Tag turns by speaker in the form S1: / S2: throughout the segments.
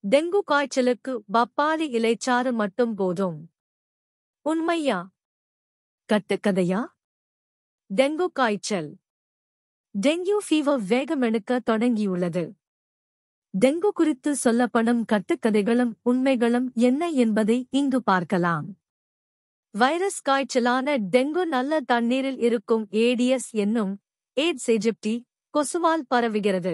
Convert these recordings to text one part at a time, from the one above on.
S1: dengue காய்ச்சலுக்கு பப்பாளி இலைச்சாறு மட்டும் போதும் உண்மையா கட்டுக்கதையா டெங்கு காய்ச்சல் டெங்கு ஃபீவர் வேகமெடுக்க தொடங்கியுள்ளது டெங்கு குறித்து சொல்லப்படும் கட்டுக்கதைகளும் உண்மைகளும் என்ன என்பதை இங்கு பார்க்கலாம் வைரஸ் காய்ச்சலான டெங்கு நல்ல தண்ணீரில் இருக்கும் ஏடிஎஸ் என்னும் ஏட்ஸ் எஜிப்டி கொசுவால் பரவுகிறது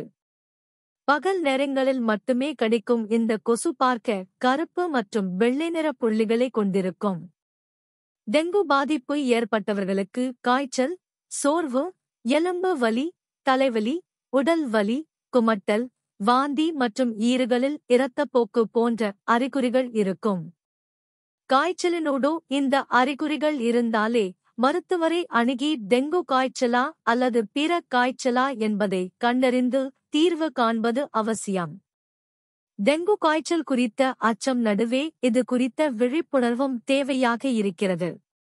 S1: பகல் நேரங்களில் மட்டுமே கிடைக்கும் இந்த கொசு பார்க்க கருப்பு மற்றும் வெள்ளை நிற புள்ளிகளை கொண்டிருக்கும் டெங்கு பாதிப்பு ஏற்பட்டவர்களுக்கு காய்ச்சல் சோர்வு எலும்பு வலி தலைவலி உடல் வலி குமட்டல் வாந்தி மற்றும் ஈறுகளில் இரத்தப்போக்கு போன்ற அறிகுறிகள் இருக்கும் காய்ச்சலினோடு இந்த அறிகுறிகள் இருந்தாலே மருத்துவரை அணுகி டெங்கு காய்ச்சலா அல்லது பிற காய்ச்சலா என்பதை கண்டறிந்து தீர்வு காண்பது அவசியம் டெங்கு காய்ச்சல் குறித்த அச்சம் நடுவே இது குறித்த விழிப்புணர்வும் தேவையாக இருக்கிறது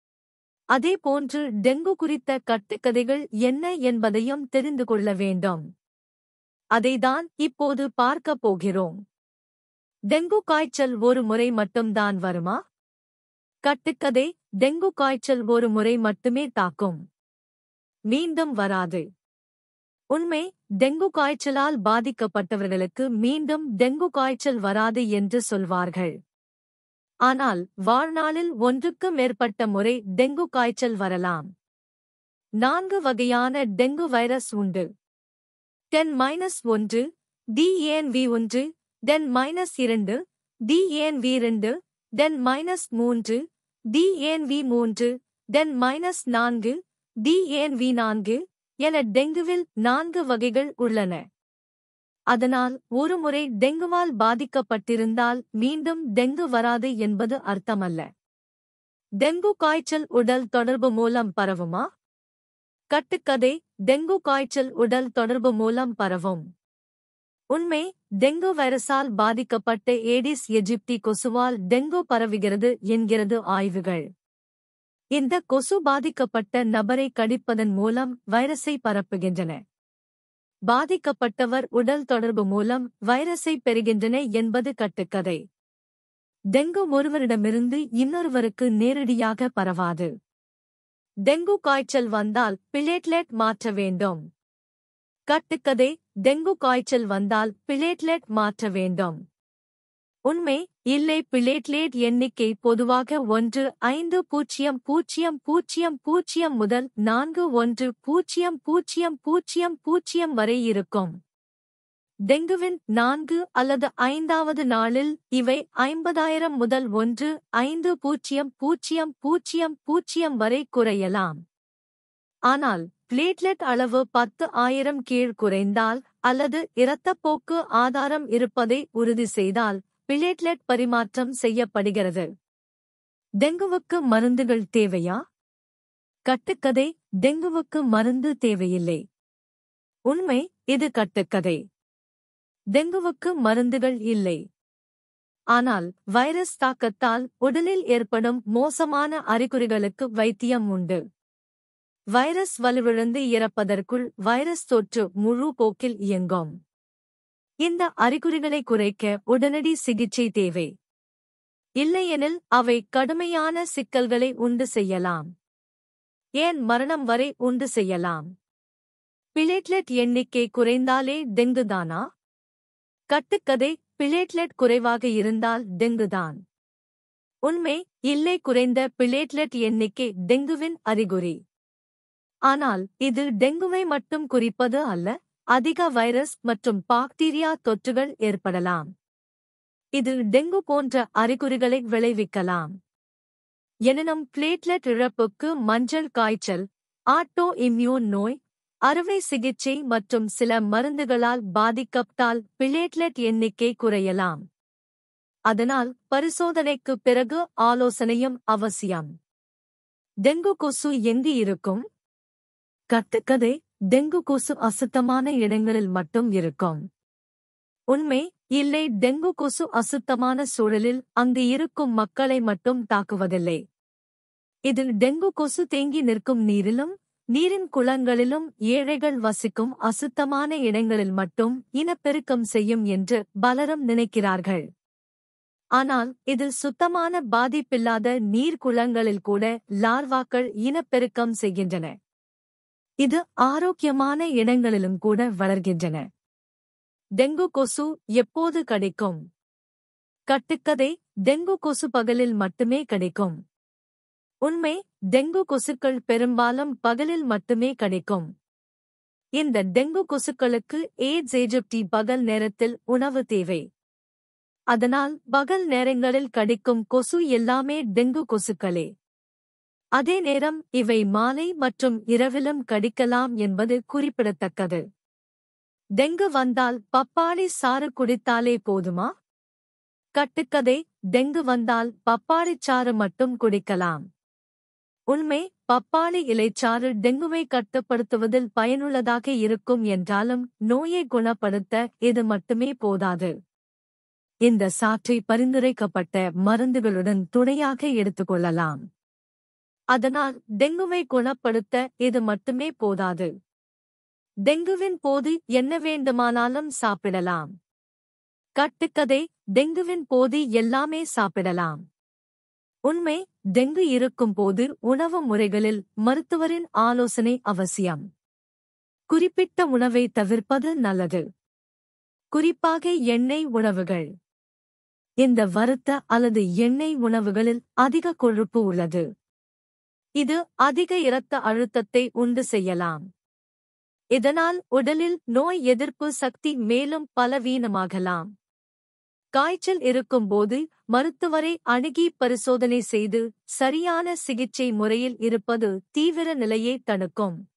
S1: அதேபோன்று டெங்கு குறித்த கட்டுக்கதைகள் என்ன என்பதையும் தெரிந்து கொள்ள வேண்டும் அதைதான் இப்போது பார்க்கப் போகிறோம் டெங்கு காய்ச்சல் ஒரு முறை மட்டும்தான் வருமா கட்டுக்கதை டெங்கு காய்ச்சல் ஒரு முறை மட்டுமே தாக்கும் மீண்டும் வராது உண்மை டெங்கு காய்ச்சலால் பாதிக்கப்பட்டவர்களுக்கு மீண்டும் டெங்கு காய்ச்சல் வராது என்று சொல்வார்கள் ஆனால் வாழ்நாளில் ஒன்றுக்கு மேற்பட்ட முறை டெங்கு காய்ச்சல் வரலாம் நான்கு வகையான டெங்கு வைரஸ் உண்டு டென் மைனஸ் ஒன்று டிஏன்வி ஒன்று டென் மைனஸ் இரண்டு டிஏன்வி இரண்டு டென் மைனஸ் மூன்று டிஏன்வி மூன்று டென் மைனஸ் நான்கு டிஏன்வி நான்கு என டெங்குவில் நான்கு வகைகள் உள்ளன அதனால் ஒருமுறை டெங்குவால் பாதிக்கப்பட்டிருந்தால் மீண்டும் டெங்கு வராது என்பது அர்த்தமல்ல டெங்கு காய்ச்சல் உடல் தொடர்பு மூலம் பரவுமா கட்டுக்கதை டெங்கு காய்ச்சல் உடல் தொடர்பு மூலம் பரவும் உண்மை டெங்கு வைரஸால் பாதிக்கப்பட்ட ஏடிஸ் எஜிப்டி கொசுவால் டெங்கு பரவுகிறது என்கிறது ஆய்வுகள் இந்த கொசு பாதிக்கப்பட்ட நபரை கடிப்பதன் மூலம் வைரஸை பரப்புகின்றன பாதிக்கப்பட்டவர் உடல் தொடர்பு மூலம் வைரஸை பெறுகின்றன என்பது கட்டுக்கதை டெங்கு ஒருவரிடமிருந்து இன்னொருவருக்கு நேரடியாக பரவாது டெங்கு காய்ச்சல் வந்தால் பிளேட்லெட் மாற்ற வேண்டும் கட்டுக்கதை டெங்கு காய்ச்சல் வந்தால் பிளேட்லெட் மாற்ற வேண்டும் உண்மை இல்லை பிளேட்லேட் எண்ணிக்கை பொதுவாக ஒன்று ஐந்து பூஜ்ஜியம் பூஜ்ஜியம் பூஜ்ஜியம் பூஜ்ஜியம் முதல் நான்கு ஒன்று பூஜ்ஜியம் பூஜ்ஜியம் பூஜ்ஜியம் பூஜ்ஜியம் வரை இருக்கும் டெங்குவின் நான்கு அல்லது ஐந்தாவது நாளில் இவை ஐம்பதாயிரம் முதல் ஒன்று ஐந்து பூஜ்ஜியம் பூஜ்ஜியம் பூஜ்ஜியம் பூஜ்ஜியம் வரை குறையலாம் ஆனால் பிளேட்லெட் அளவு பத்து ஆயிரம் கீழ் குறைந்தால் அல்லது இரத்தப்போக்கு ஆதாரம் இருப்பதை உறுதி செய்தால் பிளேட்லெட் பரிமாற்றம் செய்யப்படுகிறது டெங்குவுக்கு மருந்துகள் தேவையா கட்டுக்கதை டெங்குவுக்கு மருந்து தேவையில்லை உண்மை இது கட்டுக்கதை டெங்குவுக்கு மருந்துகள் இல்லை ஆனால் வைரஸ் தாக்கத்தால் உடலில் ஏற்படும் மோசமான அறிகுறிகளுக்கு வைத்தியம் உண்டு வைரஸ் வலுவிழந்து இறப்பதற்குள் வைரஸ் தொற்று முழு போக்கில் இயங்கும் இந்த அறிகுறிகளை குறைக்க உடனடி சிகிச்சை தேவை இல்லையெனில் அவை கடுமையான சிக்கல்களை உண்டு செய்யலாம் ஏன் மரணம் வரை உண்டு செய்யலாம் பிளேட்லெட் எண்ணிக்கை குறைந்தாலே டெங்குதானா கட்டுக்கதை பிளேட்லெட் குறைவாக இருந்தால் டெங்குதான் உண்மை இல்லை குறைந்த பிளேட்லெட் எண்ணிக்கை டெங்குவின் அறிகுறி ஆனால் இது டெங்குவை மட்டும் குறிப்பது அல்ல அதிக வைரஸ் மற்றும் பாக்டீரியா தொற்றுகள் ஏற்படலாம் இது டெங்கு போன்ற அறிகுறிகளை விளைவிக்கலாம் எனினும் பிளேட்லெட் இழப்புக்கு மஞ்சள் காய்ச்சல் ஆட்டோ இம்யூன் நோய் அறுவை சிகிச்சை மற்றும் சில மருந்துகளால் பாதிக்கப்பட்டால் பிளேட்லெட் எண்ணிக்கை குறையலாம் அதனால் பரிசோதனைக்கு பிறகு ஆலோசனையும் அவசியம் டெங்கு கொசு எங்கு இருக்கும் கட்டுக்கதை டெங்கு கொசு அசுத்தமான இடங்களில் மட்டும் இருக்கும் உண்மை இல்லை டெங்கு கொசு அசுத்தமான சூழலில் அங்கு இருக்கும் மக்களை மட்டும் தாக்குவதில்லை இதில் டெங்கு கொசு தேங்கி நிற்கும் நீரிலும் நீரின் குளங்களிலும் ஏழைகள் வசிக்கும் அசுத்தமான இடங்களில் மட்டும் இனப்பெருக்கம் செய்யும் என்று பலரும் நினைக்கிறார்கள் ஆனால் இதில் சுத்தமான பாதிப்பில்லாத நீர்க்குளங்களில் கூட லார்வாக்கள் இனப்பெருக்கம் செய்கின்றன இது ஆரோக்கியமான இடங்களிலும் கூட வளர்கின்றன டெங்கு கொசு எப்போது கிடைக்கும் கட்டுக்கதை டெங்கு கொசு பகலில் மட்டுமே கிடைக்கும் உண்மை டெங்கு கொசுக்கள் பெரும்பாலும் பகலில் மட்டுமே கிடைக்கும் இந்த டெங்கு கொசுக்களுக்கு ஏட்ஸ் ஏஜப்டி பகல் நேரத்தில் உணவு தேவை அதனால் பகல் நேரங்களில் கிடைக்கும் கொசு எல்லாமே டெங்கு கொசுக்களே அதே நேரம் இவை மாலை மற்றும் இரவிலும் கடிக்கலாம் என்பது குறிப்பிடத்தக்கது டெங்கு வந்தால் பப்பாளி சாறு குடித்தாலே போதுமா கட்டுக்கதை டெங்கு வந்தால் பப்பாளிச் சாறு மட்டும் குடிக்கலாம் உண்மை பப்பாளி இலைச்சாறு டெங்குவை கட்டுப்படுத்துவதில் பயனுள்ளதாக இருக்கும் என்றாலும் நோயை குணப்படுத்த இது மட்டுமே போதாது இந்த சாற்றை பரிந்துரைக்கப்பட்ட மருந்துகளுடன் துணையாக எடுத்துக்கொள்ளலாம் அதனால் டெங்குவை குணப்படுத்த இது மட்டுமே போதாது டெங்குவின் போது என்ன வேண்டுமானாலும் சாப்பிடலாம் கட்டுக்கதை டெங்குவின் போது எல்லாமே சாப்பிடலாம் உண்மை டெங்கு இருக்கும் போது உணவு முறைகளில் மருத்துவரின் ஆலோசனை அவசியம் குறிப்பிட்ட உணவை தவிர்ப்பது நல்லது குறிப்பாக எண்ணெய் உணவுகள் இந்த வறுத்த அல்லது எண்ணெய் உணவுகளில் அதிக கொழுப்பு உள்ளது இது அதிக இரத்த அழுத்தத்தை உண்டு செய்யலாம் இதனால் உடலில் நோய் எதிர்ப்பு சக்தி மேலும் பலவீனமாகலாம் காய்ச்சல் இருக்கும்போது மருத்துவரை அணுகி பரிசோதனை செய்து சரியான சிகிச்சை முறையில் இருப்பது தீவிர நிலையை தடுக்கும்